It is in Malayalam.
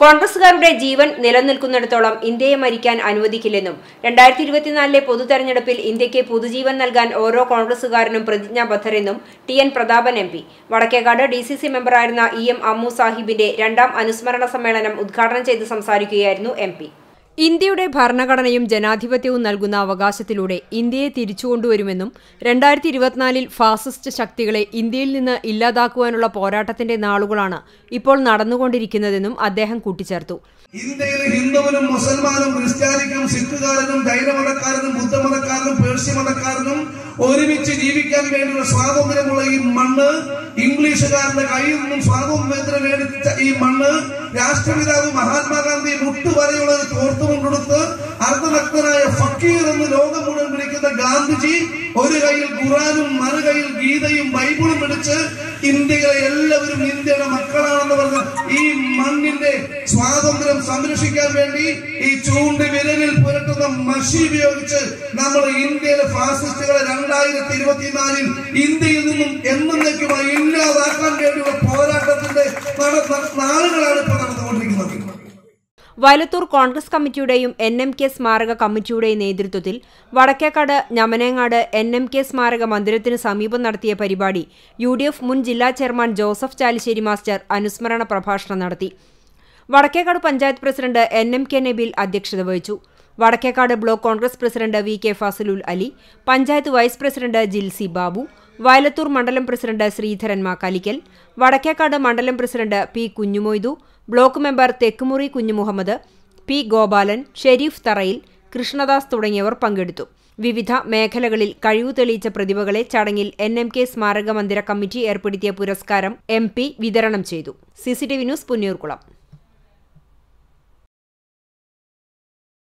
കോൺഗ്രസുകാരുടെ ജീവൻ നിലനിൽക്കുന്നിടത്തോളം ഇന്ത്യയെ മരിക്കാൻ അനുവദിക്കില്ലെന്നും രണ്ടായിരത്തി ഇരുപത്തിനാലിലെ പൊതു തെരഞ്ഞെടുപ്പിൽ ഇന്ത്യക്ക് പുതുജീവൻ നൽകാൻ ഓരോ കോൺഗ്രസുകാരനും പ്രതിജ്ഞാബദ്ധരെന്നും T N Prathapan M P Vadakkekad D C C മെമ്പറായിരുന്ന ഇ എം അമ്മു സാഹിബിന്റെ രണ്ടാം അനുസ്മരണ സമ്മേളനം ഉദ്ഘാടനം ചെയ്ത് സംസാരിക്കുകയായിരുന്നു എം പി ഇന്ത്യയുടെ ഭരണഘടനയും ജനാധിപത്യവും നൽകുന്ന അവകാശത്തിലൂടെ ഇന്ത്യയെ തിരിച്ചുകൊണ്ടുവരുമെന്നും രണ്ടായിരത്തി ഇരുപത്തിനാലിൽ ഫാസിസ്റ്റ് ശക്തികളെ ഇന്ത്യയിൽ നിന്ന് ഇല്ലാതാക്കുവാനുള്ള പോരാട്ടത്തിന്റെ നാളുകളാണ് ഇപ്പോൾ നടന്നുകൊണ്ടിരിക്കുന്നതെന്നും അദ്ദേഹം കൂട്ടിച്ചേർത്തു ഇന്ത്യയിൽ ഹിന്ദുവിനും മുസൽമാനും ക്രിസ്ത്യാനിക്കും സിഖുകാരനും ജൈനമതക്കാരനും ബുദ്ധമതക്കാരനും പേർഷ്യ മതക്കാരനും ഒരുമിച്ച് ജീവിക്കാൻ വേണ്ടിയുള്ള സ്വാതന്ത്ര്യമുള്ള ഈ മണ്ണ് ഇംഗ്ലീഷുകാരുടെ കയ്യിൽ നിന്നും സ്വാതന്ത്ര്യം മേടിച്ച ഈ മണ്ണ് രാഷ്ട്രപിതാവ് മഹാത്മാഗാന്ധി മുട്ടുവരെയുള്ള ഒരു തോർത്തുമുണ്ടെടുത്ത് അർദ്ധനഗ്നനായ ഫക്കീർ എന്ന് ലോകം മുഴുവൻ വിളിക്കുന്ന ഗാന്ധിജി ഒരു കയ്യിൽ ഖുറാനും മറുകൈയിൽ ഗീതയും ബൈബിളും പിടിച്ച് ഇന്ത്യയിലെ എല്ലാവരും ഇന്ത്യയുടെ മക്കളാണെന്ന് പറഞ്ഞ ഈ മണ്ണിന്റെ സ്വാതന്ത്ര്യം സംരക്ഷിക്കാൻ വേണ്ടി ഈ ചൂണ്ട് വിരലിൽ പുരട്ടുന്ന മഷി ഉപയോഗിച്ച് നമ്മൾ ഇന്ത്യയിലെ ഫാസിസ്റ്റുകളെ രണ്ടായിരത്തി ഇരുപത്തിനാലിൽ ഇന്ത്യയിൽ നിന്നും എന്നേക്കുമായി ഇല്ലാതാക്കാൻ വേണ്ടിയുള്ള പോരാട്ടത്തിന്റെ നട- നട- നാളുകളാണ് ഇപ്പോൾ നടന്നുകൊണ്ടിരിക്കുന്നത് വയലത്തൂർ കോൺഗ്രസ് കമ്മിറ്റിയുടെയും എൻ എം കെ സ്മാരക കമ്മിറ്റിയുടെയും നേതൃത്വത്തിൽ വടക്കേക്കാട് ഞമനേങ്ങാട് എൻ എം കെ സ്മാരക മന്ദിരത്തിന് സമീപം നടത്തിയ പരിപാടി യു ഡി എഫ് മുൻ ജില്ലാ ചെയർമാൻ ജോസഫ് ചാലിശ്ശേരി മാസ്റ്റർ അനുസ്മരണ പ്രഭാഷണം നടത്തി Vadakkekad panchayat president N M K Nabeel അധ്യക്ഷത വഹിച്ചു Vadakkekad block Congress president V K Fasilul Ali panchayat vice president Jilsy Babu Vayalathur മണ്ഡലം പ്രസിഡന്റ് ശ്രീധരൻ മാക്കാലിക്കൽ വടക്കേക്കാട് മണ്ഡലം president P Kunjumoythu block member Thekkumuri Kunjumuhammad P Gopalan Sherif Tharayil Krishnadas തുടങ്ങിയവർ പങ്കെടുത്തു വിവിധ മേഖലകളിൽ കഴിവു തെളിയിച്ച പ്രതിഭകളെ ചടങ്ങിൽ എൻ എം കെ സ്മാരക മന്ദിര കമ്മിറ്റി ഏർപ്പെടുത്തിയ പുരസ്കാരം എം പി വിതരണം ചെയ്തു സിസിടിവി ന്യൂസ് പുന്നൂർകുളം